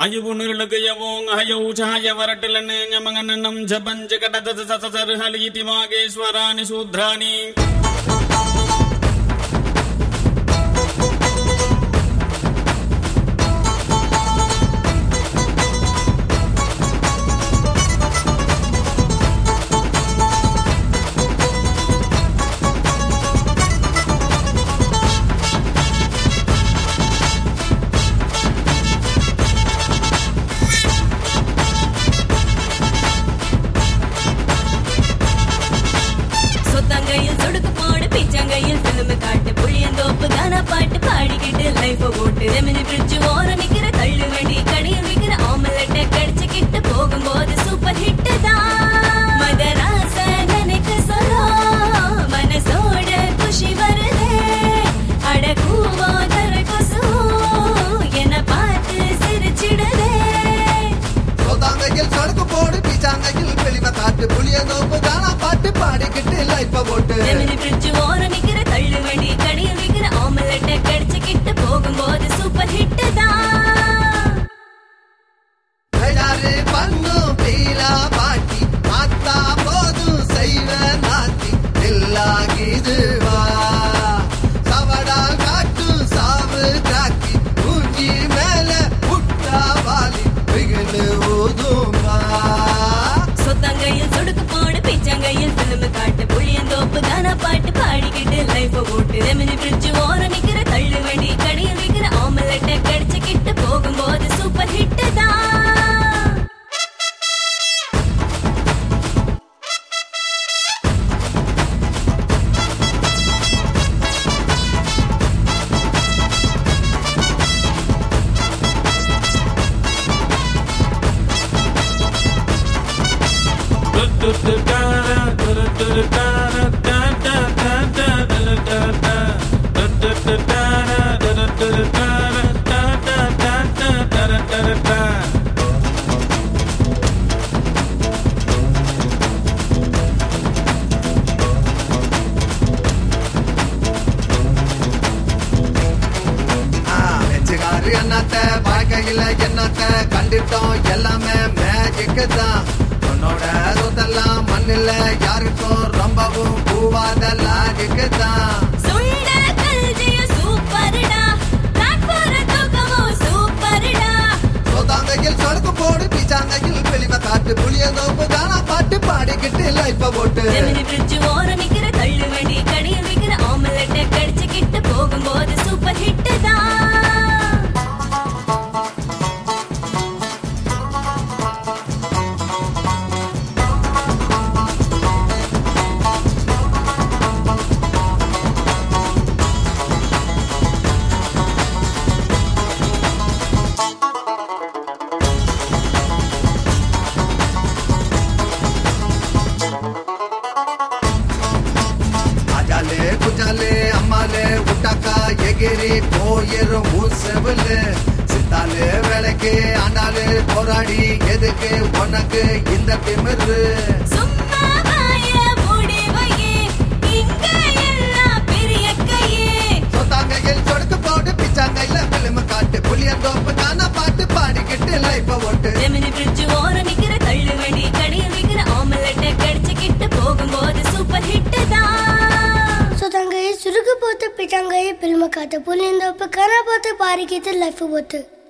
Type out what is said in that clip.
अयुपुनर्लकयवोङ् अहयौषाय वरटिलन् ञमगणनं च पञ्चकटदशसर्हलीति वागेश्वराणि शूद्राणि சொத்தங்கையில் சொடுக்கு போடு பிச்சங்கையில் பிலிம் காட்டு புளியந்தோப்பு கானா பாட்டு பாடிக்கிட்டு லைஃப் போட்டு ரெமினி பிரிட்ஜ் ஓரம் நிக்கிற தள்ளு வண்டி கடையில் விக்கிற ஆம்லெட்டை கடிச்சுக்கிட்டு போகும்போது சூப்பர் ஹிட் தான் மதராச நினைக்க சொல்லோ மனசோட குஷி வருதே அட கூவோ தர கொசு என்ன பார்த்து சிரிச்சிடுதே சொதாங்கையில் சடுக்கு போடு பிச்சாங்கையில் வெளிம காட்டு புளியந்தோப்பு தானா பாட்டு பாடிக்கிட்டு லைஃப போட்டு ரெமினி பிரிட்ஜ் ஓரம் நிக்கிற தள்ளு வண்டி கடையில் விக்கிற ஆம்லெட்டை கடிச்சுக்கிட்டு போகும்போது சூப்பர் ஹிட் தான் தயாரு பண்ணும் பீலா பாட்டி பார்த்தா போதும் செய்வ நாத்தி இல்லாகிது வா சவடால் காட்டும் சாவு காக்கி மூஞ்சி மேல புட்டா வாலி பிகிலு ஊதும் வா சொத்தங்கையில் சொடுக்கு போடு பிச்சங்கையில் பிலிம் காட்டு புளியந்தோப்பு தானா பாட்டு பாடிக்கிட்டு லைஃப் போட்டு ரெமினி பிரிட்ஜ் ஓரம் நிக்கிற தள்ளு வண்டி கடையில் விக்கிற ஆம்லெட்டை கடிச்சுக்கிட்டு போகும்போது சூப்பர் ஹிட் தான் வெச்சுக்காரு என்னத்த வாழ்க்கையில என்னத்த கண்டிட்டோம் எல்லாமே மேஜிக்கு தான் உன்னோட சொத்தெல்லாம் மண்ணில் யாருக்கும் ரொம்பவும் பூவாத லாஜிக்கு தான் சுண்ட கல்ஜிய சூப்பர்டா பிளாட்ஃபார தூக்கமும் சூப்பர்டா சொதாங்கையில் சடுக்கு போடு பிச்சாங்கையில் வெளிம காட்டு புளியந்தோப்பு தானா பாட்டு பாடிக்கிட்டு லைஃப போட்டு ரெமினி பிரிட்ஜ் ஓரம் நிக்கிற தள்ளு வண்டி கடையில் விக்கிற ஆம்லெட்டை கடிச்சுக்கிட்டு போகும்போது சூப்பர் ஹிட் தான் அஜாலே குஜாலே அம்மாலே உட்டாக்கா எகிரி போயிரும் ஊசவில்லு சித்தாலே வேலைக்கு ஆண்டாலே போராடி எதுக்கு உனக்கு இந்த திமிரு சும்மா வாய மூடி வையே இங்க எல்லாம் பெரிய கையே சொத்தாங்கையில் சொடுக்கு போடு பிச்சாங்கையில பிலிம காட்டு புளியந்தோப்பு தானா பாட்டு பாடிக்கிட்டு லைஃப ஓட்டு ரெமினி பிரிட்ஜ் ஓரம் நிக்கிற தள்ளு வண்டி கடையில் விக்கிற ஆம்லெட்டை கடிச்சுக்கிட்டு போகும்போது சூப்பர் ஹிட் தான் சுத்தங்காಯಿ ಸುರುಗು ಪೋತು ಪಿಟಂಗಾಯಿ ಪಿಲ್ಮ ಕಾತು ಪುಲಿಂದೊಪ್ಪು ಕನ ಪೋತು ಪಾರಿಕಿತು ಲೈಫ್ ಬೋತು